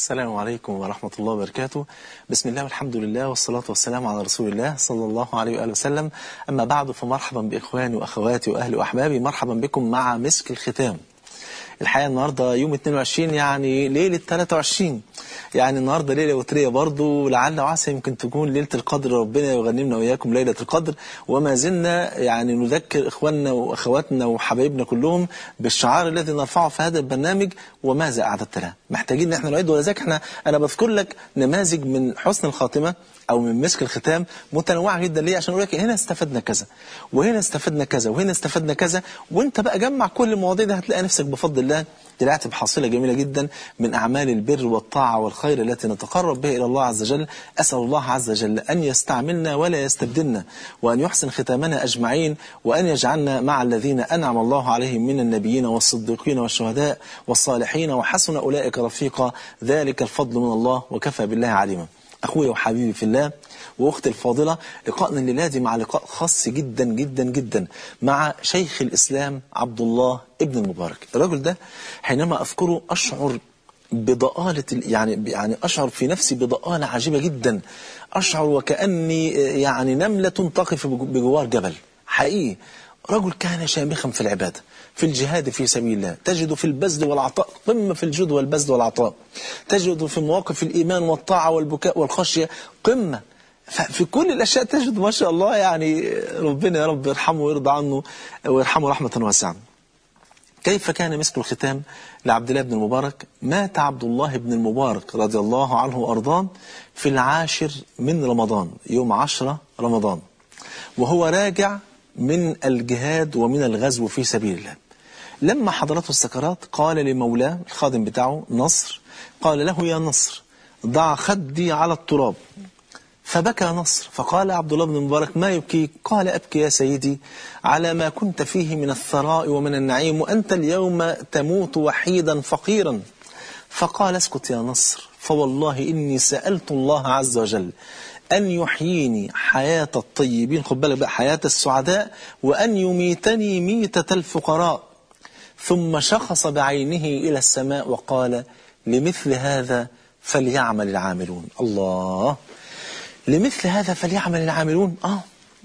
السلام عليكم ورحمة الله وبركاته بسم الله والحمد لله والصلاة والسلام على رسول الله صلى الله عليه وآله وسلم أما بعد فمرحبا بإخواني وأخواتي وأهلي وأحبابي مرحبا بكم مع مسك الختام الحقيقة النهاردة يوم 22 يعني ليلة 23 يعني النهاردة ليلة وترية برضو لعل وعسى يمكن تكون ليلة القدر ربنا يغنمنا وإياكم ليلة القدر وما زلنا يعني نذكر إخواننا وأخواتنا وحبايبنا كلهم بالشعار الذي نرفعه في هذا البرنامج وماذا أعددت له محتاجين ان احنا نعيد ولذلك احنا أنا بذكر لك نماذج من حسن الخاتمة أو من مسك الختام متنوعة جدا ليه عشان أقول لك هنا استفدنا كذا وهنا استفدنا كذا وهنا استفدنا كذا وانت بقى جمع كل المواضيع دي هتلاقي نفسك بفضل الله طلعت بحصيلة جميلة جدا من أعمال البر والطاعة والخير التي نتقرب بها إلى الله عز وجل أسأل الله عز وجل أن يستعملنا ولا يستبدلنا وأن يحسن ختامنا أجمعين وأن يجعلنا مع الذين أنعم الله عليهم من النبيين والصديقين والشهداء والصالحين وحسن أولئك رفيقا ذلك الفضل من الله وكفى بالله عليما أخويا وحبيبي في الله وأختي الفاضلة لقائنا الليلة دي مع لقاء خاص جدا جدا جدا مع شيخ الإسلام عبد الله ابن المبارك الرجل ده حينما أذكره أشعر بضآلة يعني يعني أشعر في نفسي بضآلة عجيبة جدا أشعر وكأني يعني نملة تقف بجوار جبل حقيقي رجل كان شامخا في العبادة في الجهاد في سبيل الله تجد في البذل والعطاء قمة في الجود والبذل والعطاء تجد في مواقف الإيمان والطاعة والبكاء والخشية قمة في كل الأشياء تجد ما شاء الله يعني ربنا يا رب يرحمه ويرضى عنه ويرحمه رحمة واسعة كيف كان مسك الختام لعبد الله بن المبارك مات عبد الله بن المبارك رضي الله عنه وأرضاه في العاشر من رمضان يوم عشرة رمضان وهو راجع من الجهاد ومن الغزو في سبيل الله لما حضرته السكرات قال لمولاه الخادم بتاعه نصر قال له يا نصر ضع خدي على التراب فبكى نصر فقال عبد الله بن المبارك ما يبكيك قال أبكي يا سيدي على ما كنت فيه من الثراء ومن النعيم وأنت اليوم تموت وحيدا فقيرا فقال اسكت يا نصر فوالله إني سألت الله عز وجل أن يحييني حياة الطيبين خد بالك بقى حياة السعداء وأن يميتني ميتة الفقراء ثم شخص بعينه إلى السماء وقال لمثل هذا فليعمل العاملون الله لمثل هذا فليعمل العاملون آه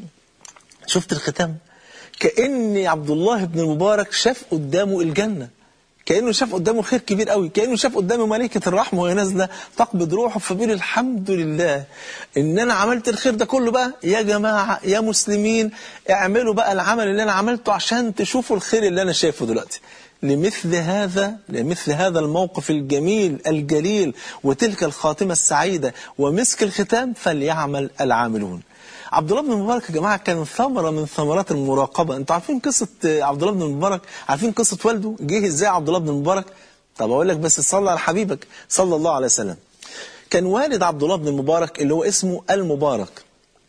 شفت الختام كأن عبد الله بن المبارك شاف قدامه الجنة كأنه شاف قدامه خير كبير قوي كأنه شاف قدامه ملكة الرحمة وهي نازلة تقبض روحه فبيقول الحمد لله إن أنا عملت الخير ده كله بقى يا جماعة يا مسلمين اعملوا بقى العمل اللي أنا عملته عشان تشوفوا الخير اللي أنا شايفه دلوقتي لمثل هذا لمثل هذا الموقف الجميل الجليل وتلك الخاتمة السعيدة ومسك الختام فليعمل العاملون عبد الله بن المبارك يا جماعة كان ثمرة من ثمرات المراقبة انتوا عارفين قصة عبد الله بن المبارك عارفين قصة والده جه ازاي عبد الله بن المبارك طب اقول لك بس صلى على حبيبك صلى الله عليه وسلم كان والد عبد الله بن المبارك اللي هو اسمه المبارك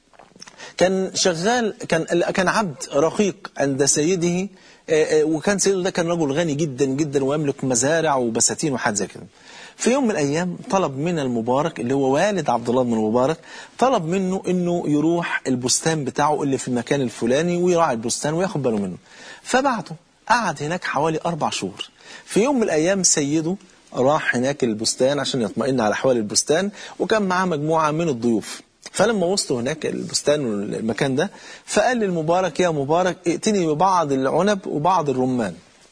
كان شغال كان كان عبد رقيق عند سيده وكان سيده ده كان رجل غني جدا جدا ويملك مزارع وبساتين وحاجات زي كده في يوم من الأيام طلب من المبارك اللي هو والد عبد الله بن المبارك طلب منه انه يروح البستان بتاعه اللي في المكان الفلاني ويراعي البستان وياخد باله منه فبعته قعد هناك حوالي أربع شهور في يوم من الأيام سيده راح هناك البستان عشان يطمئن على أحوال البستان وكان معاه مجموعة من الضيوف فلما وصلوا هناك البستان والمكان ده فقال للمبارك يا مبارك ائتني ببعض العنب وبعض الرمان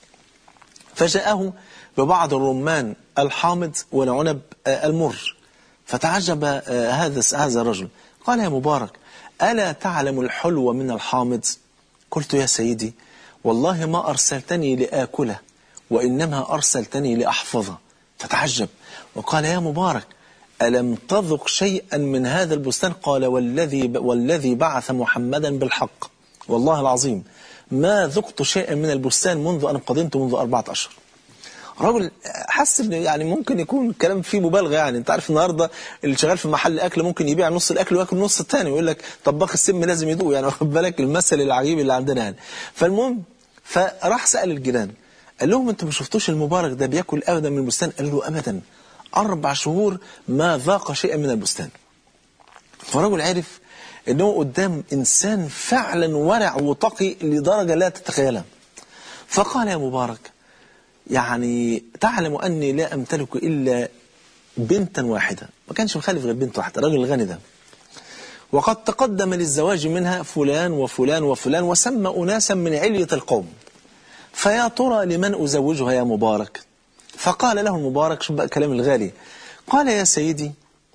فجاءه ببعض الرمان الحامض والعنب المر فتعجب هذا هذا الرجل قال يا مبارك ألا تعلم الحلو من الحامض قلت يا سيدي والله ما أرسلتني لآكله وإنما أرسلتني لأحفظه فتعجب وقال يا مبارك ألم تذق شيئا من هذا البستان قال والذي, والذي بعث محمدا بالحق والله العظيم ما ذقت شيئا من البستان منذ أن قدمت منذ أربعة أشهر رجل حس ان يعني ممكن يكون الكلام فيه مبالغه يعني انت عارف النهارده اللي شغال في محل اكل ممكن يبيع نص الاكل وياكل نص الثاني ويقول لك طباخ السم لازم يدوق يعني واخد بالك المثل العجيب اللي عندنا يعني فالمهم فراح سال الجيران قال لهم انتوا ما شفتوش المبارك ده بياكل ابدا من البستان قالوا له ابدا اربع شهور ما ذاق شيئا من البستان فرجل عرف انه قدام انسان فعلا ورع وتقي لدرجه لا تتخيلها فقال يا مبارك يعني تعلم أني لا أمتلك إلا بنتا واحدة ما كانش مخلف غير بنت واحدة الراجل الغني ده وقد تقدم للزواج منها فلان وفلان وفلان وسمى أناسا من علية القوم فيا ترى لمن أزوجها يا مبارك فقال له المبارك شو بقى كلام الغالي قال يا سيدي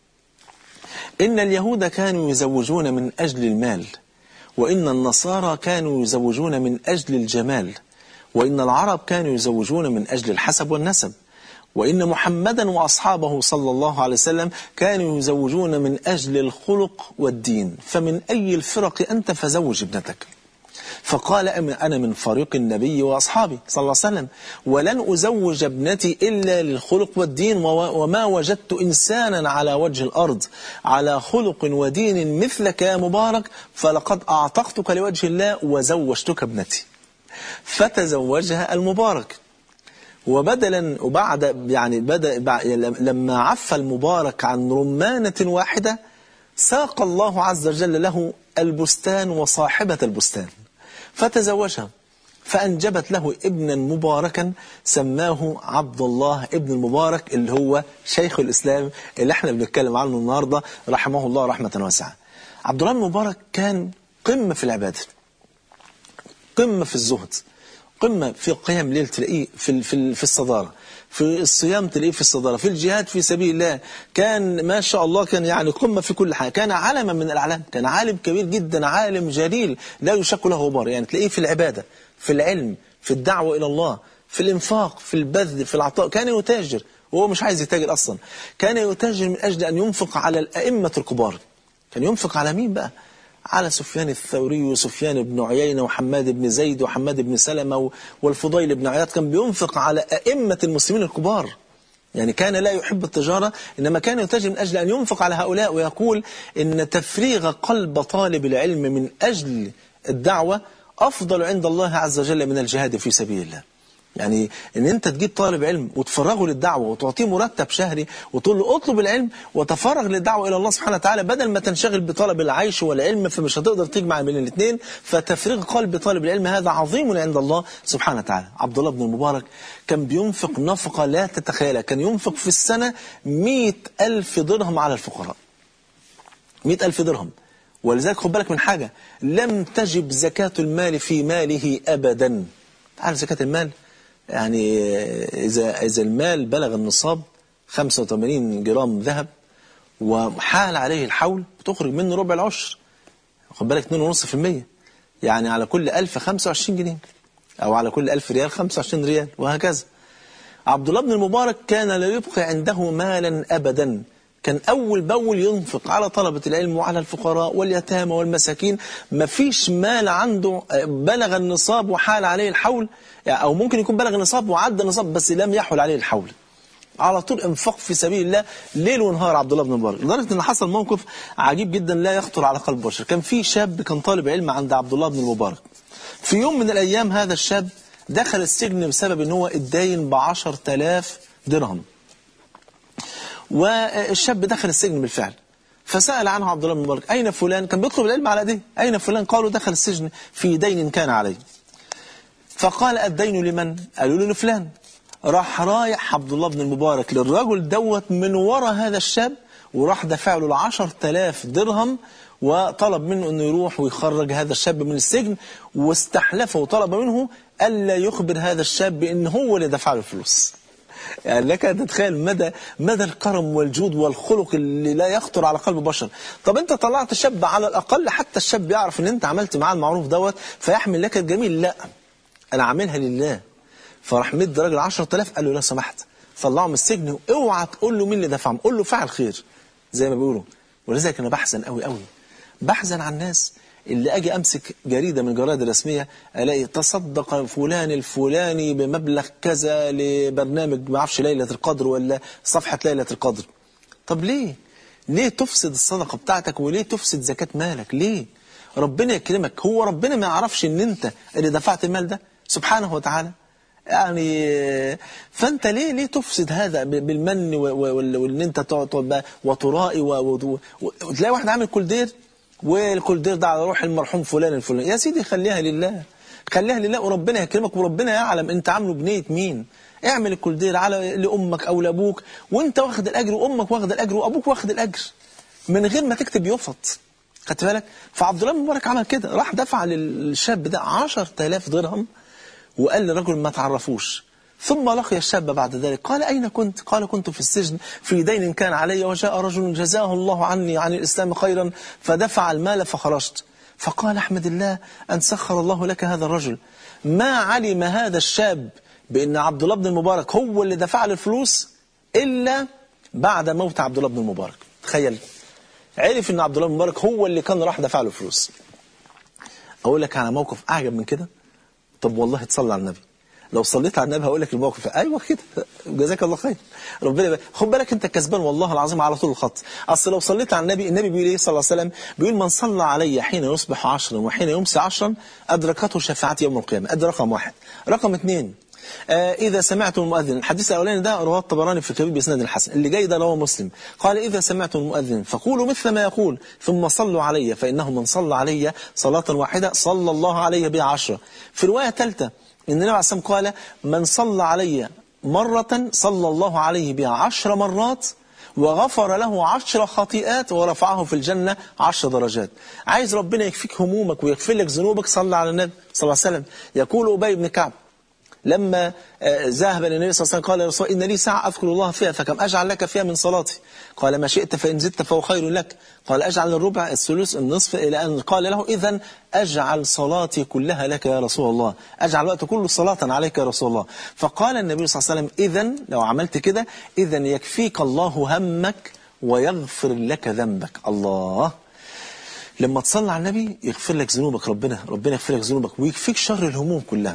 إن اليهود كانوا يزوجون من أجل المال وإن النصارى كانوا يزوجون من أجل الجمال وإن العرب كانوا يزوجون من أجل الحسب والنسب وإن محمدا وأصحابه صلى الله عليه وسلم كانوا يزوجون من أجل الخلق والدين فمن أي الفرق أنت فزوج ابنتك فقال أنا من فريق النبي وأصحابي صلى الله عليه وسلم ولن أزوج ابنتي إلا للخلق والدين وما وجدت إنسانا على وجه الأرض على خلق ودين مثلك يا مبارك فلقد أعتقتك لوجه الله وزوجتك ابنتي فتزوجها المبارك وبدلا وبعد يعني بدا لما عف المبارك عن رمانة واحدة ساق الله عز وجل له البستان وصاحبة البستان فتزوجها فأنجبت له ابنا مباركا سماه عبد الله ابن المبارك اللي هو شيخ الإسلام اللي احنا بنتكلم عنه النهاردة رحمه الله رحمة واسعة عبد الله المبارك كان قمة في العبادة قمة في الزهد قمة في قيام ليل تلاقيه في في في الصدارة في الصيام تلاقيه في الصدارة في الجهاد في سبيل الله كان ما شاء الله كان يعني قمة في كل حاجة كان علما من الأعلام كان عالم كبير جدا عالم جليل لا يشك له غبار يعني تلاقيه في العبادة في العلم في الدعوة إلى الله في الإنفاق في البذل في العطاء كان يتاجر وهو مش عايز يتاجر أصلا كان يتاجر من أجل أن ينفق على الأئمة الكبار كان ينفق على مين بقى على سفيان الثوري وسفيان بن عيينة وحماد بن زيد وحماد بن سلمة والفضيل بن عياض كان بينفق على أئمة المسلمين الكبار يعني كان لا يحب التجارة إنما كان يتاجر من أجل أن ينفق على هؤلاء ويقول إن تفريغ قلب طالب العلم من أجل الدعوة أفضل عند الله عز وجل من الجهاد في سبيل الله يعني ان انت تجيب طالب علم وتفرغه للدعوة وتعطيه مرتب شهري وتقول له اطلب العلم وتفرغ للدعوة الى الله سبحانه وتعالى بدل ما تنشغل بطلب العيش والعلم فمش هتقدر تجمع بين الاثنين فتفريغ قلب طالب العلم هذا عظيم عند الله سبحانه وتعالى عبد الله بن المبارك كان بينفق نفقة لا تتخيلها كان ينفق في السنة مئة ألف درهم على الفقراء مئة ألف درهم ولذلك خد بالك من حاجة لم تجب زكاة المال في ماله أبدا تعرف زكاة المال يعني إذا إذا المال بلغ النصاب 85 جرام ذهب وحال عليه الحول بتخرج منه ربع العشر خد بالك 2.5% يعني على كل 1000 25 جنيه أو على كل 1000 ريال 25 ريال وهكذا عبد الله بن المبارك كان لا يبقي عنده مالا أبدا كان أول بأول ينفق على طلبة العلم وعلى الفقراء واليتامى والمساكين ما فيش مال عنده بلغ النصاب وحال عليه الحول يعني أو ممكن يكون بلغ النصاب وعدى النصاب بس لم يحول عليه الحول على طول انفاق في سبيل الله ليل ونهار عبد الله بن مبارك لدرجه ان حصل موقف عجيب جدا لا يخطر على قلب بشر كان في شاب كان طالب علم عند عبد الله بن المبارك في يوم من الايام هذا الشاب دخل السجن بسبب ان هو اتداين ب 10000 درهم والشاب دخل السجن بالفعل فسأل عنه عبد الله بن مبارك أين فلان كان بيطلب العلم على ايديه أين فلان قالوا دخل السجن في دين كان عليه فقال الدين لمن قالوا له لفلان راح رايح عبد الله بن المبارك للرجل دوت من وراء هذا الشاب وراح دفع له العشر تلاف درهم وطلب منه أنه يروح ويخرج هذا الشاب من السجن واستحلفه وطلب منه ألا يخبر هذا الشاب بأن هو اللي دفع له الفلوس يعني لك أن تتخيل مدى مدى الكرم والجود والخلق اللي لا يخطر على قلب بشر طب أنت طلعت شاب على الأقل حتى الشاب يعرف أن أنت عملت معاه المعروف دوت فيحمل لك الجميل لا أنا عاملها لله فراح مد راجل 10000 قال له لو سمحت طلعه من السجن واوعى تقول له مين اللي دفعهم قول له فعل خير زي ما بيقولوا ولذلك انا بحزن قوي قوي بحزن على الناس اللي اجي امسك جريده من الجرايد الرسميه الاقي تصدق فلان الفلاني بمبلغ كذا لبرنامج ما اعرفش ليله القدر ولا صفحه ليله القدر طب ليه ليه تفسد الصدقه بتاعتك وليه تفسد زكاه مالك ليه ربنا يكرمك هو ربنا ما يعرفش ان انت اللي دفعت المال ده سبحانه وتعالى يعني فانت ليه ليه تفسد هذا بالمن وان انت تقعد وترائي وتلاقي واحد عامل كولدير والكولدير ده على روح المرحوم فلان الفلاني يا سيدي خليها لله خليها لله وربنا يكرمك وربنا يعلم انت عامله بنيه مين اعمل الكولدير على لامك او لابوك وانت واخد الاجر وامك واخد الاجر وابوك واخد الاجر من غير ما تكتب يفط خدت بالك فعبد الله بن مبارك عمل كده راح دفع للشاب ده 10000 درهم وقال للرجل ما تعرفوش ثم لقي الشاب بعد ذلك قال أين كنت قال كنت في السجن في دين كان علي وجاء رجل جزاه الله عني عن الإسلام خيرا فدفع المال فخرجت فقال أحمد الله أن سخر الله لك هذا الرجل ما علم هذا الشاب بأن عبد الله بن المبارك هو اللي دفع له الفلوس إلا بعد موت عبد الله بن المبارك تخيل عرف أن عبد الله بن المبارك هو اللي كان راح دفع له فلوس أقول لك على موقف أعجب من كده طب والله تصلي على النبي لو صليت على النبي هقول لك الموقف ايوه كده جزاك الله خير ربنا يبارك خد بالك انت كسبان والله العظيم على طول الخط اصل لو صليت على النبي النبي بيقول ايه صلى الله عليه وسلم بيقول من صلى علي حين يصبح عشرا وحين يمسي عشرا ادركته شفاعتي يوم القيامه ادي رقم واحد رقم اثنين آه إذا سمعت المؤذن الحديث الأولاني ده رواه الطبراني في الكبير بإسناد الحسن اللي جاي ده رواه مسلم قال إذا سمعت المؤذن فقولوا مثل ما يقول ثم صلوا علي فإنه من صلى علي صلاة واحدة صلى الله عليه بها عشرة في رواية ثالثة إن النبي عليه الصلاة قال من صلى علي مرة صلى الله عليه بها عشر مرات وغفر له عشر خطيئات ورفعه في الجنة عشر درجات عايز ربنا يكفيك همومك ويغفر لك ذنوبك صلى على النبي صلى الله عليه وسلم يقول أبي بن كعب لما ذهب للنبي صلى الله عليه وسلم قال يا رسول إن لي ساعة أذكر الله فيها فكم أجعل لك فيها من صلاتي قال ما شئت فإن زدت فهو خير لك قال أجعل الربع الثلث النصف إلى أن قال له إذا أجعل صلاتي كلها لك يا رسول الله أجعل وقت كله صلاة عليك يا رسول الله فقال النبي صلى الله عليه وسلم إذا لو عملت كده إذا يكفيك الله همك ويغفر لك ذنبك الله لما تصلي على النبي يغفر لك ذنوبك ربنا ربنا يغفر لك ذنوبك ويكفيك شر الهموم كلها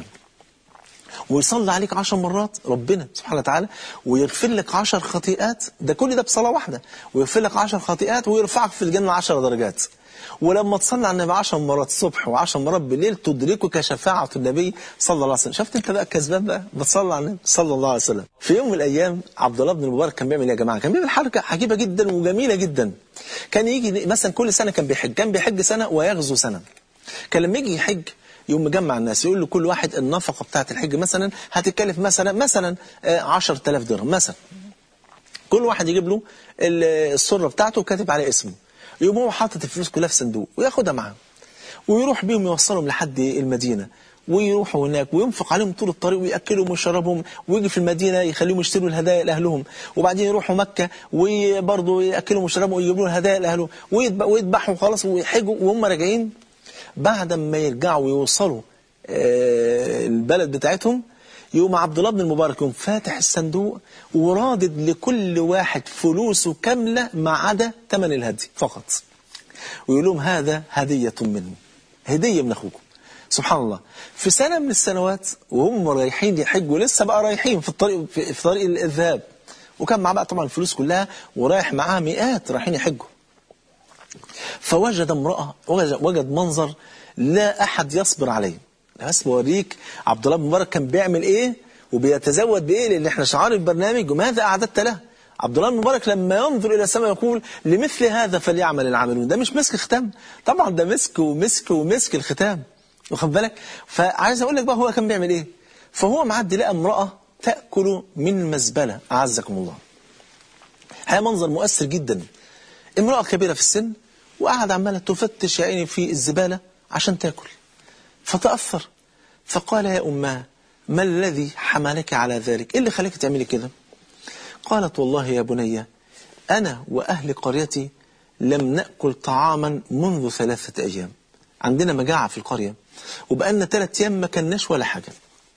ويصلي عليك عشر مرات ربنا سبحانه وتعالى ويغفر لك عشر خطيئات ده كل ده بصلاة واحدة ويغفر لك عشر خطيئات ويرفعك في الجنة عشر درجات ولما تصلي على النبي عشر مرات الصبح وعشر مرات بالليل تدركك شفاعة النبي صلى الله عليه وسلم شفت انت بقى كذبان بقى بتصلي على النبي صلى الله عليه وسلم في يوم من الايام عبد الله بن المبارك كان بيعمل ايه يا جماعه كان بيعمل حركه عجيبه جدا وجميله جدا كان يجي مثلا كل سنه كان بيحج كان بيحج سنه ويغزو سنه كان لما يجي يحج يوم مجمع الناس يقول لكل واحد النفقة بتاعة الحج مثلا هتتكلف مثلا مثلا 10000 درهم مثلا كل واحد يجيب له السرة بتاعته وكاتب عليه اسمه يقوم هو حاطط الفلوس كلها في صندوق وياخدها معاه ويروح بيهم يوصلهم لحد المدينة ويروحوا هناك وينفق عليهم طول الطريق ويأكلهم ويشربهم ويجي في المدينة يخليهم يشتروا الهدايا لأهلهم وبعدين يروحوا مكة وبرضه يأكلهم ويشربهم ويجيبوا لهم الهدايا لأهلهم ويذبحوا خلاص ويحجوا وهم راجعين بعد ما يرجعوا ويوصلوا البلد بتاعتهم يوم عبد الله بن المبارك يوم فاتح الصندوق ورادد لكل واحد فلوسه كاملة ما عدا ثمن الهدي فقط ويقول لهم هذا هدية مني هدية من أخوكم سبحان الله في سنة من السنوات وهم رايحين يحجوا لسه بقى رايحين في الطريق في, في طريق الذهاب وكان معاه بقى طبعا الفلوس كلها ورايح معاه مئات رايحين يحجوا فوجد امرأة وجد, وجد منظر لا أحد يصبر عليه بس بوريك عبد الله بن مبارك كان بيعمل إيه وبيتزود بإيه لأن إحنا شعار البرنامج وماذا أعددت له عبد الله بن مبارك لما ينظر إلى السماء يقول لمثل هذا فليعمل العاملون ده مش مسك ختام طبعا ده مسك ومسك ومسك الختام واخد بالك فعايز أقول لك بقى هو كان بيعمل إيه فهو معدي لقى امرأة تأكل من مزبلة أعزكم الله هي منظر مؤثر جدا امرأة كبيرة في السن وقعد عمالة تفتش يا عيني في الزبالة عشان تاكل فتأثر فقال يا أماه ما الذي حملك على ذلك إيه اللي خليك تعملي كده قالت والله يا بني أنا وأهل قريتي لم نأكل طعاما منذ ثلاثة أيام عندنا مجاعة في القرية وبقالنا ثلاثة أيام ما كناش ولا حاجة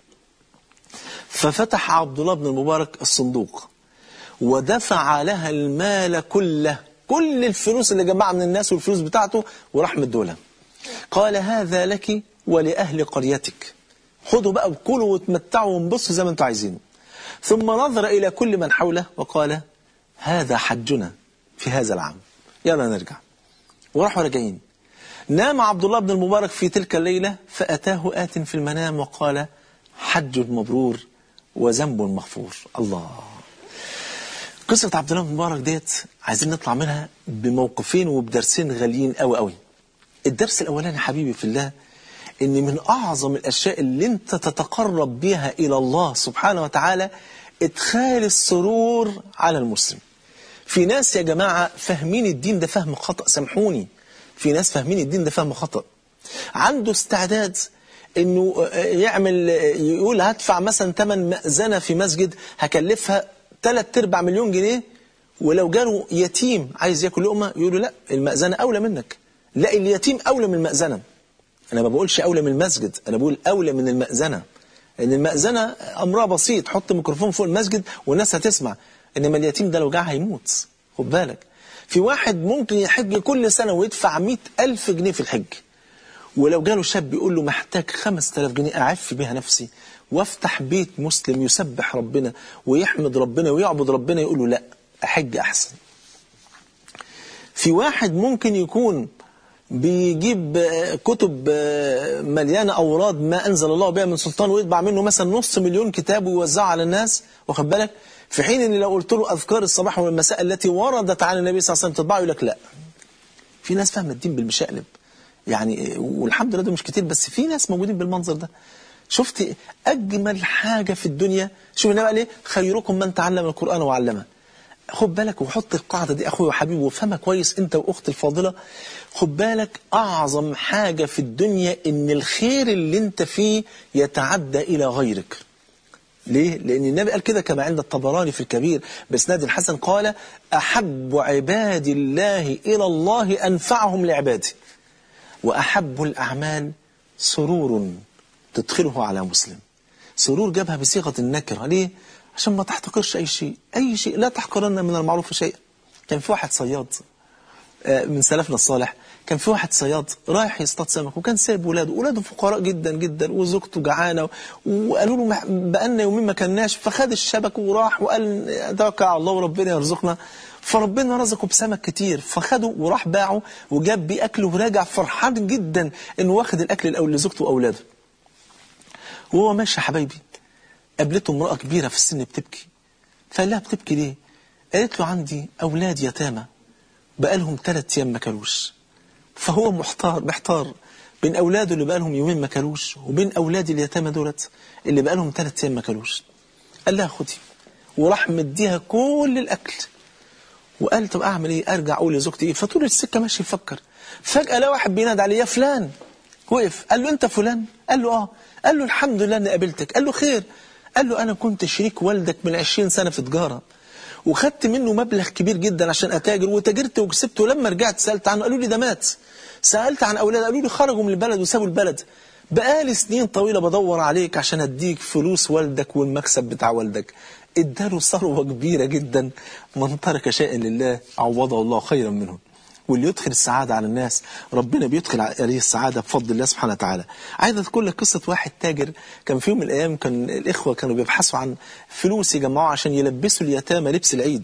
ففتح عبد الله بن المبارك الصندوق ودفع لها المال كله كل الفلوس اللي جمعها من الناس والفلوس بتاعته وراح مدولها قال هذا لك ولأهل قريتك خدوا بقى وكلوا وتمتعوا وانبسطوا زي ما انتم عايزين ثم نظر إلى كل من حوله وقال هذا حجنا في هذا العام يلا نرجع وراحوا راجعين نام عبد الله بن المبارك في تلك الليلة فأتاه آت في المنام وقال حج مبرور وذنب مغفور الله قصة عبد الله بن المبارك ديت عايزين نطلع منها بموقفين وبدرسين غاليين قوي قوي الدرس الأولاني حبيبي في الله ان من اعظم الاشياء اللي انت تتقرب بها الى الله سبحانه وتعالى ادخال السرور على المسلم في ناس يا جماعة فاهمين الدين ده فهم خطأ سامحوني في ناس فاهمين الدين ده فهم خطأ عنده استعداد انه يعمل يقول هدفع مثلا ثمن مأذنة في مسجد هكلفها 3 ارباع مليون جنيه ولو جاله يتيم عايز ياكل لقمه يقول له لا المأذنة اولى منك لا اليتيم اولى من المأذنة انا ما بقولش اولى من المسجد انا بقول اولى من المأذنة ان المأذنة امرها بسيط حط ميكروفون فوق المسجد والناس هتسمع انما اليتيم ده لو جاع هيموت خد بالك في واحد ممكن يحج كل سنة ويدفع مئة ألف جنيه في الحج ولو جاله شاب يقول له محتاج خمس تلاف جنيه أعف بها نفسي وافتح بيت مسلم يسبح ربنا ويحمد ربنا ويعبد ربنا يقول له لا أحج أحسن في واحد ممكن يكون بيجيب كتب مليانة أوراد ما أنزل الله بها من سلطان ويطبع منه مثلا نص مليون كتاب ويوزعه على الناس واخد بالك في حين ان لو قلت له اذكار الصباح والمساء التي وردت عن النبي صلى الله عليه وسلم تطبعه يقول لك لا في ناس فاهمه الدين بالمشقلب يعني والحمد لله ده مش كتير بس في ناس موجودين بالمنظر ده شفت اجمل حاجه في الدنيا شوف النبي قال ايه خيركم من تعلم القران وعلمه خد بالك وحط القاعده دي اخويا وحبيبي وافهمها كويس انت واختي الفاضله خد بالك اعظم حاجه في الدنيا ان الخير اللي انت فيه يتعدى الى غيرك ليه؟ لأن النبي قال كده كما عند الطبراني في الكبير بإسناد الحسن قال أحب عباد الله إلى الله أنفعهم لعباده وأحب الأعمال سرور تدخله على مسلم سرور جابها بصيغة النكرة ليه؟ عشان ما تحتقرش أي شيء أي شيء لا تحقرن من المعروف شيئا كان في واحد صياد من سلفنا الصالح كان في واحد صياد رايح يصطاد سمك وكان سايب ولاده ولاده فقراء جدا جدا وزوجته جعانه وقالوا له بقالنا يومين ما كناش فخد الشبك وراح وقال توكل على الله وربنا يرزقنا فربنا رزقه بسمك كتير فخده وراح باعه وجاب بيه اكله وراجع فرحان جدا انه واخد الاكل لزوجته واولاده وهو ماشي يا حبايبي قابلته امراه كبيره في السن بتبكي فقال لها بتبكي ليه؟ قالت له عندي اولاد يتامى بقالهم ثلاث ايام ما كلوش فهو محتار محتار بين اولاده اللي بقالهم يومين ما كلوش وبين اولاد اليتامى دولت اللي بقالهم ثلاث ايام ما كلوش قال لها خدي وراح مديها كل الاكل وقال طب اعمل ايه ارجع اقول لزوجتي ايه فطول السكه ماشي يفكر فجاه لقى واحد بينادي عليه يا فلان وقف قال له انت فلان قال له اه قال له الحمد لله اني قابلتك قال له خير قال له انا كنت شريك والدك من 20 سنه في تجاره وخدت منه مبلغ كبير جدا عشان اتاجر وتاجرت وكسبت ولما رجعت سالت عنه قالوا لي ده مات سالت عن اولاد قالوا لي خرجوا من البلد وسابوا البلد بقالي سنين طويله بدور عليك عشان اديك فلوس والدك والمكسب بتاع والدك اداله ثروه كبيره جدا من ترك شيئا لله عوضه الله خيرا منه واللي يدخل السعادة على الناس ربنا بيدخل عليه السعادة بفضل الله سبحانه وتعالى عايز أذكر لك قصة واحد تاجر كان في يوم من الأيام كان الإخوة كانوا بيبحثوا عن فلوس يجمعوا عشان يلبسوا اليتامى لبس العيد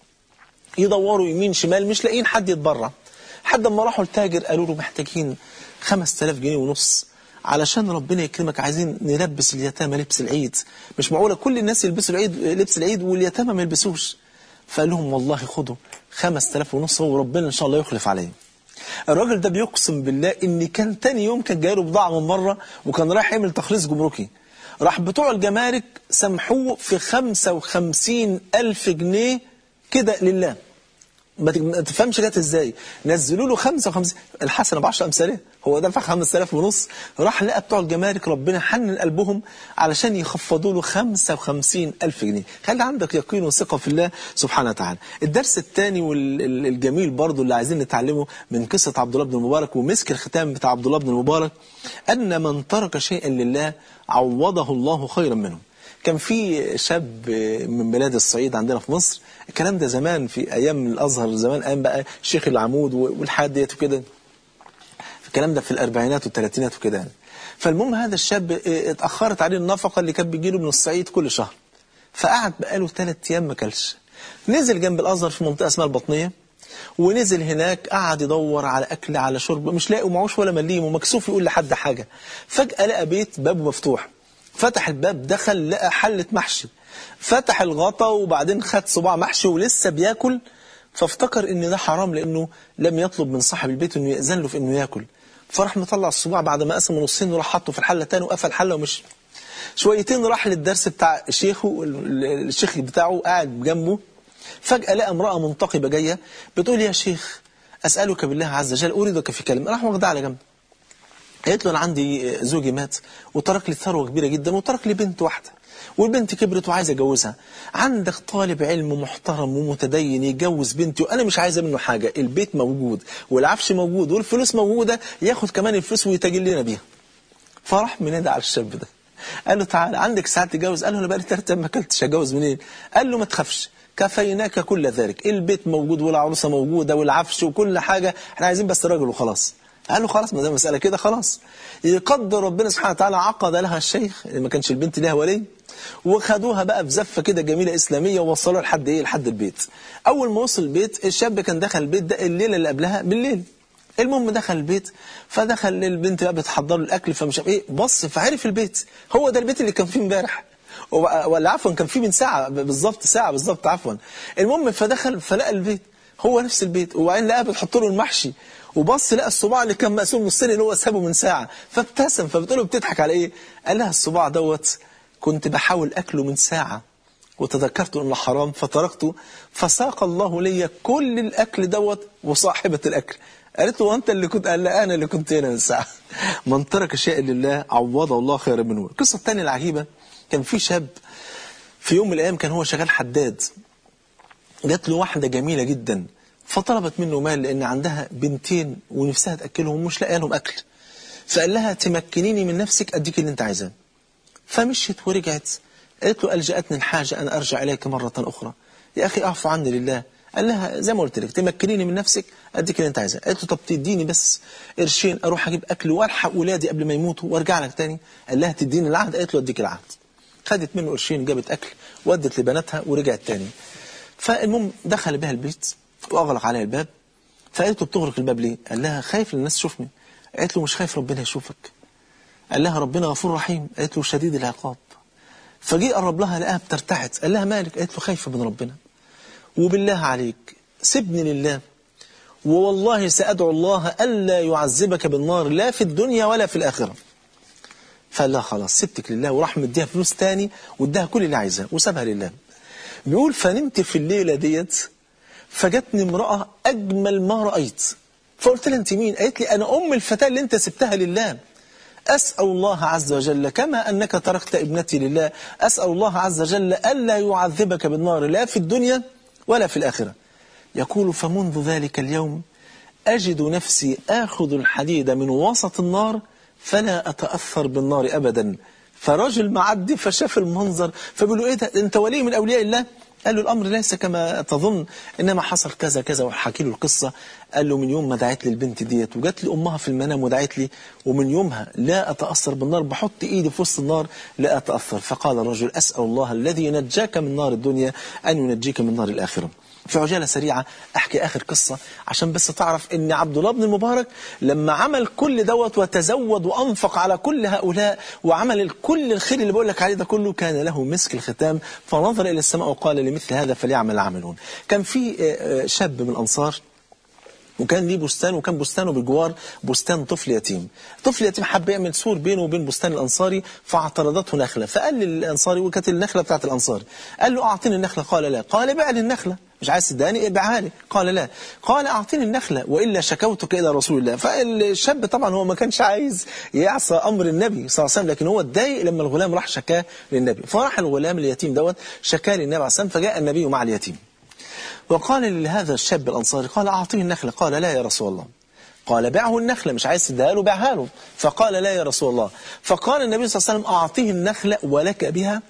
يدوروا يمين شمال مش لاقيين حد يتبرع حد ما راحوا التاجر قالوا له محتاجين 5000 جنيه ونص علشان ربنا يكرمك عايزين نلبس اليتامى لبس العيد مش معقولة كل الناس يلبسوا العيد لبس العيد واليتامى ما يلبسوش فقال لهم والله خدوا 5000 ونص وربنا ان شاء الله يخلف عليه الراجل ده بيقسم بالله ان كان تاني يوم كان جاي له بضاعه من مره وكان رايح يعمل تخليص جمركي راح بتوع الجمارك سامحوه في 55 ألف جنيه كده لله ما تفهمش جت ازاي نزلوا له 55 الحسنه ب 10 امثالها هو دفع 5000 ونص راح لقى بتوع الجمارك ربنا حنن قلبهم علشان يخفضوا له 55000 جنيه خلي عندك يقين وثقه في الله سبحانه وتعالى الدرس الثاني والجميل برضو اللي عايزين نتعلمه من قصه عبد الله بن المبارك ومسك الختام بتاع عبد الله بن المبارك ان من ترك شيئا لله عوضه الله خيرا منه كان في شاب من بلاد الصعيد عندنا في مصر الكلام ده زمان في ايام الازهر زمان ايام بقى شيخ العمود والحاد ديت وكده الكلام ده في الاربعينات والثلاثينات وكده يعني فالمهم هذا الشاب اتاخرت عليه النفقه اللي كانت بتجيله من الصعيد كل شهر فقعد بقاله ثلاث ايام ما كلش نزل جنب الازهر في منطقه اسمها البطنيه ونزل هناك قعد يدور على اكل على شرب مش لاقي ومعوش ولا مليم ومكسوف يقول لحد حاجه فجاه لقى بيت بابه مفتوح فتح الباب دخل لقى حلة محشي فتح الغطا وبعدين خد صباع محشي ولسه بياكل فافتكر ان ده حرام لانه لم يطلب من صاحب البيت انه يأذن له في انه ياكل فراح مطلع الصباع بعد ما قسمه نصين وراح حطه في الحله تاني وقفل الحله ومشي شويتين راح للدرس بتاع شيخه الشيخ بتاعه قاعد جنبه فجأة لقى امرأة منتقبة جاية بتقول يا شيخ أسألك بالله عز وجل أريدك في كلمة راح واخدها على جنب قالت له أنا عندي زوجي مات وترك لي ثروة كبيرة جدا وترك لي بنت واحدة والبنت كبرت وعايزة أجوزها عندك طالب علم محترم ومتدين يجوز بنتي وأنا مش عايزة منه حاجة البيت موجود والعفش موجود والفلوس موجودة ياخد كمان الفلوس ويتاجر لنا بيها فراح منادى على الشاب ده قال له تعالى عندك ساعة تجوز قال له أنا بقالي ثلاث ما أكلتش أجوز منين قال له ما تخافش كفيناك كل ذلك البيت موجود والعروسة موجودة والعفش وكل حاجة احنا عايزين بس راجل وخلاص قال له خلاص ما دام مسألة كده خلاص يقدر ربنا سبحانه وتعالى عقد لها الشيخ ما كانش البنت لها ولي وخدوها بقى في زفة كده جميلة إسلامية ووصلوها لحد إيه لحد البيت أول ما وصل البيت الشاب كان دخل البيت ده الليلة اللي قبلها بالليل المهم دخل البيت فدخل البنت بقى بتحضر له الاكل فمش ايه بص فعرف البيت هو ده البيت اللي كان فيه امبارح ولا عفوا كان فيه من ساعه بالظبط ساعه بالظبط عفوا المهم فدخل فلقى البيت هو نفس البيت وبعدين لقاها بتحط له المحشي وبص لقى الصباع اللي كان مقسوم نصين اللي هو سابه من ساعه فابتسم فبتقول له بتضحك على ايه؟ قال لها الصباع دوت كنت بحاول اكله من ساعه وتذكرت انه حرام فتركته فساق الله لي كل الاكل دوت وصاحبه الاكل قالت له وانت اللي كنت قال لا انا اللي كنت هنا من ساعه من ترك شيء لله عوضه الله خيرا منه القصه الثانيه العجيبه كان في شاب في يوم من الايام كان هو شغال حداد جات له واحده جميله جدا فطلبت منه مال لان عندها بنتين ونفسها تاكلهم ومش لاقيه لهم اكل فقال لها تمكنيني من نفسك اديك اللي انت عايزاه فمشيت ورجعت قالت له الجاتني الحاجه ان ارجع اليك مره اخرى يا اخي اعفو عني لله قال لها زي ما قلت لك تمكنيني من نفسك اديك اللي انت عايزاه قالت له طب تديني بس قرشين اروح اجيب اكل والحق ولادي قبل ما يموتوا وارجع لك تاني قال لها تديني العهد قالت له اديك العهد خدت منه قرشين جابت اكل ودت لبناتها ورجعت تاني فالمهم دخل بها البيت واغلق عليها الباب فقالت له بتغلق الباب ليه قال لها خايف الناس تشوفني قالت له مش خايف ربنا يشوفك قال لها ربنا غفور رحيم قالت له شديد العقاب فجي قرب لها لقاها بترتعد قال لها مالك قالت له خايفه من ربنا وبالله عليك سيبني لله ووالله سأدعو الله ألا يعذبك بالنار لا في الدنيا ولا في الآخرة فقال لها خلاص سبتك لله وراح مديها فلوس تاني واداها كل اللي عايزاه وسابها لله بيقول فنمت في الليلة ديت فجتني امرأة أجمل ما رأيت فقلت لها أنت مين قالت لي أنا أم الفتاة اللي أنت سبتها لله أسأل الله عز وجل كما أنك تركت ابنتي لله أسأل الله عز وجل ألا يعذبك بالنار لا في الدنيا ولا في الآخرة يقول فمنذ ذلك اليوم أجد نفسي آخذ الحديد من وسط النار فلا أتأثر بالنار أبدا فرجل معدي فشاف المنظر فبيقول له إيه ده أنت ولي من أولياء الله قال له الأمر ليس كما تظن إنما حصل كذا كذا وحكي له القصة قال له من يوم ما دعت لي البنت ديت وجات لي أمها في المنام ودعت لي ومن يومها لا أتأثر بالنار بحط إيدي في وسط النار لا أتأثر فقال الرجل أسأل الله الذي نجاك من نار الدنيا أن ينجيك من نار الآخرة في عجالة سريعة أحكي آخر قصة عشان بس تعرف أن عبد الله بن المبارك لما عمل كل دوت وتزود وأنفق على كل هؤلاء وعمل كل الخير اللي بقول لك عليه ده كله كان له مسك الختام فنظر إلى السماء وقال لمثل هذا فليعمل العاملون كان في شاب من الأنصار وكان ليه بستان وكان بستانه بالجوار بستان طفل يتيم طفل يتيم حب يعمل سور بينه وبين بستان الأنصاري فاعترضته نخلة فقال للأنصاري وكانت النخلة بتاعت الأنصاري قال له أعطيني النخلة قال لا قال بيع لي النخلة مش عايز تداني ابيعها لي قال لا قال أعطيني النخلة وإلا شكوتك إلى رسول الله فالشاب طبعا هو ما كانش عايز يعصى أمر النبي صلى الله عليه وسلم لكن هو اتضايق لما الغلام راح شكاه للنبي فراح الغلام اليتيم دوت شكاه للنبي عليه الصلاة والسلام فجاء النبي مع اليتيم وقال لهذا الشاب الأنصاري قال أعطيه النخلة قال لا يا رسول الله قال بعه النخلة مش عايز تديها له بعها له فقال لا يا رسول الله فقال النبي صلى الله عليه وسلم أعطيه النخلة ولك بها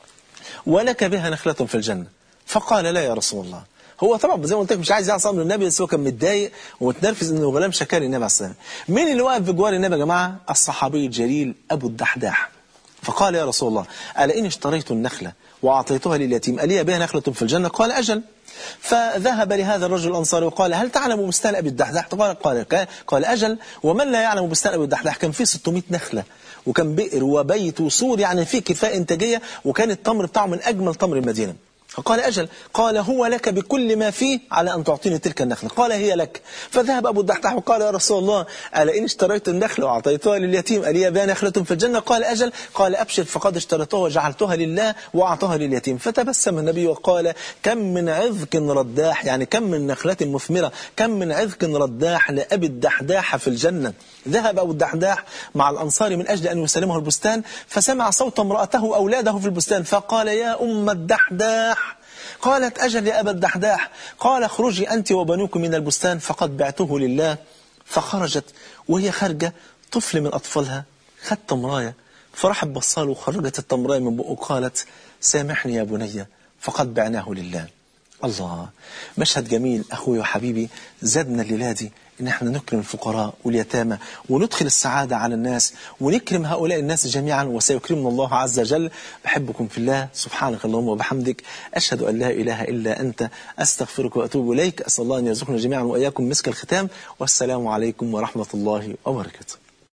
ولك بها نخلة في الجنة فقال لا يا رسول الله هو طبعا زي ما قلت لك مش عايز يعصي امر النبي بس هو كان متضايق ومتنرفز ان الغلام شكر النبي عليه السلام مين اللي واقف بجوار النبي يا جماعه الصحابي الجليل ابو الدحداح فقال يا رسول الله ألا إن اشتريت النخلة وأعطيتها لليتيم ألي بها نخلة في الجنة قال أجل فذهب لهذا الرجل الأنصاري وقال هل تعلم بستان أبي الدحداح قال, قال, قال أجل ومن لا يعلم بستان أبي الدحداح كان فيه 600 نخلة وكان بئر وبيت وسور يعني فيه كفاءة إنتاجية وكان التمر بتاعه من أجمل تمر المدينة فقال أجل قال هو لك بكل ما فيه على أن تعطيني تلك النخلة قال هي لك فذهب أبو الدحداح وقال يا رسول الله ألا إن اشتريت النخلة وأعطيتها لليتيم ألي بها نخلة في الجنة قال أجل قال أبشر فقد اشتريتها وجعلتها لله وأعطاها لليتيم فتبسم النبي وقال كم من عذق رداح يعني كم من نخلة مثمرة كم من عذق رداح لأبي الدحداح في الجنة ذهب أبو الدحداح مع الأنصار من أجل أن يسلمه البستان فسمع صوت امرأته أولاده في البستان فقال يا أم الدحداح قالت أجل يا أبا الدحداح قال اخرجي أنت وبنوك من البستان فقد بعته لله فخرجت وهي خارجة طفل من أطفالها خد تمراية فرحت بصاله وخرجت التمراية من بقه وقالت سامحني يا بني فقد بعناه لله الله مشهد جميل أخوي وحبيبي زادنا الليلة دي إن احنا نكرم الفقراء واليتامى وندخل السعادة على الناس ونكرم هؤلاء الناس جميعا وسيكرمنا الله عز وجل بحبكم في الله سبحانك اللهم وبحمدك أشهد أن لا إله إلا أنت أستغفرك وأتوب إليك أسأل الله أن يرزقنا جميعا وإياكم مسك الختام والسلام عليكم ورحمة الله وبركاته